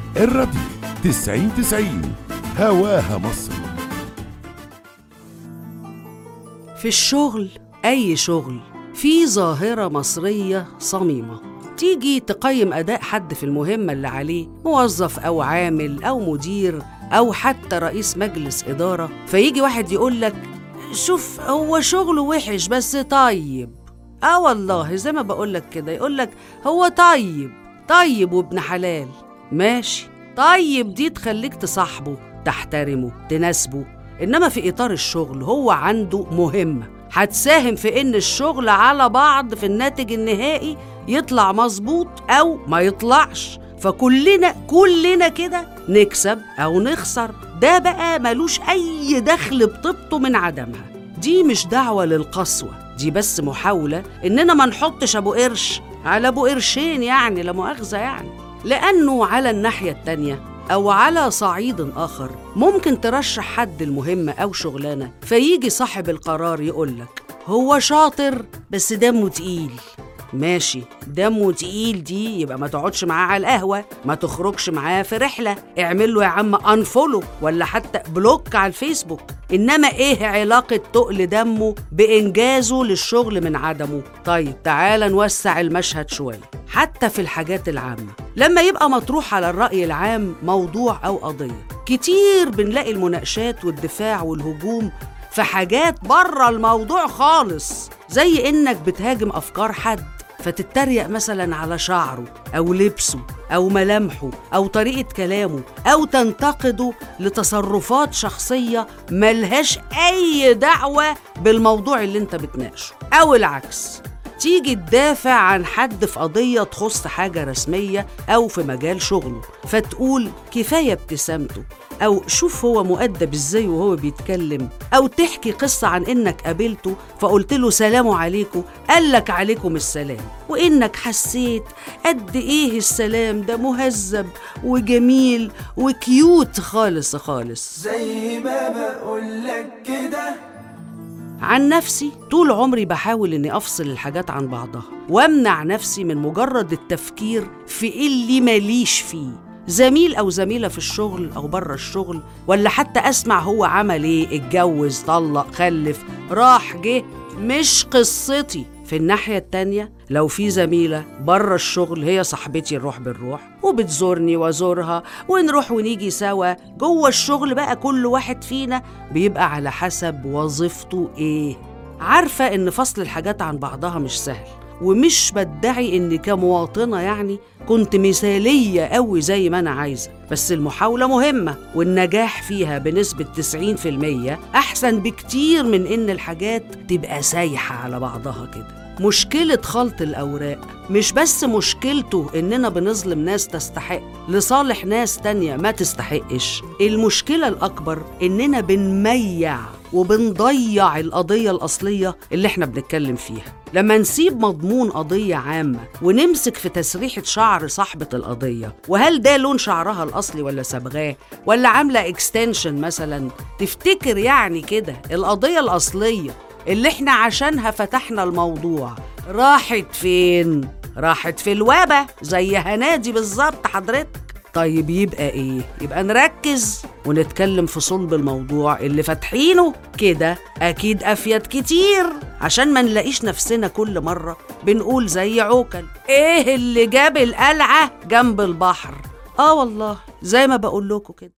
الراديو 90 90 هواها مصر في الشغل أي شغل في ظاهرة مصرية صميمة تيجي تقيم أداء حد في المهمة اللي عليه موظف أو عامل أو مدير أو حتى رئيس مجلس إدارة فيجي واحد يقول لك شوف هو شغله وحش بس طيب اه والله زي ما بقول لك كده يقول لك هو طيب طيب وابن حلال ماشي طيب دي تخليك تصاحبه تحترمه تناسبه انما في اطار الشغل هو عنده مهمه هتساهم في ان الشغل على بعض في الناتج النهائي يطلع مظبوط او ما يطلعش فكلنا كلنا كده نكسب او نخسر ده بقى ملوش اي دخل بطيبته من عدمها دي مش دعوه للقسوه دي بس محاوله اننا ما نحطش ابو قرش على ابو قرشين يعني لا مؤاخذه يعني لانه على الناحيه التانيه أو على صعيد آخر ممكن ترشح حد المهمة أو شغلانة فيجي صاحب القرار يقولك هو شاطر بس دمه تقيل ماشي دمه تقيل دي يبقى ما تقعدش معاه على القهوة ما تخرجش معاه في رحلة اعمل له يا عم انفولو ولا حتى بلوك على الفيسبوك إنما إيه علاقة تقل دمه بإنجازه للشغل من عدمه طيب تعال نوسع المشهد شوية حتى في الحاجات العامة لما يبقى مطروح على الرأي العام موضوع أو قضية كتير بنلاقي المناقشات والدفاع والهجوم في حاجات بره الموضوع خالص زي إنك بتهاجم أفكار حد فتتريق مثلا على شعره أو لبسه أو ملامحه أو طريقة كلامه أو تنتقده لتصرفات شخصية ملهاش أي دعوة بالموضوع اللي أنت بتناقشه أو العكس تيجي تدافع عن حد في قضية تخص حاجة رسمية أو في مجال شغله فتقول كفاية ابتسامته أو شوف هو مؤدب إزاي وهو بيتكلم أو تحكي قصة عن إنك قابلته فقلت له سلام عليكم قال لك عليكم السلام وإنك حسيت قد إيه السلام ده مهذب وجميل وكيوت خالص خالص زي ما بقولك كده عن نفسي طول عمري بحاول اني افصل الحاجات عن بعضها وامنع نفسي من مجرد التفكير في اللي ماليش فيه زميل او زميله في الشغل او بره الشغل ولا حتى اسمع هو عمل ايه اتجوز طلق خلف راح جه مش قصتي في الناحية التانية لو في زميلة بره الشغل هي صاحبتي الروح بالروح وبتزورني وازورها ونروح ونيجي سوا جوه الشغل بقى كل واحد فينا بيبقى على حسب وظيفته ايه عارفة ان فصل الحاجات عن بعضها مش سهل ومش بدعي اني كمواطنة يعني كنت مثالية قوي زي ما انا عايزة بس المحاولة مهمة والنجاح فيها بنسبة 90% احسن بكتير من ان الحاجات تبقى سايحة على بعضها كده مشكلة خلط الأوراق مش بس مشكلته إننا بنظلم ناس تستحق لصالح ناس تانية ما تستحقش المشكلة الأكبر إننا بنميع وبنضيع القضية الأصلية اللي احنا بنتكلم فيها لما نسيب مضمون قضية عامة ونمسك في تسريحة شعر صاحبة القضية وهل ده لون شعرها الأصلي ولا صبغاه ولا عاملة اكستنشن مثلا تفتكر يعني كده القضية الأصلية اللي احنا عشانها فتحنا الموضوع راحت فين؟ راحت في الوبا زي هنادي بالظبط حضرتك طيب يبقى ايه؟ يبقى نركز ونتكلم في صلب الموضوع اللي فاتحينه كده اكيد افيد كتير عشان ما نلاقيش نفسنا كل مرة بنقول زي عوكل ايه اللي جاب القلعة جنب البحر اه والله زي ما بقول لكم كده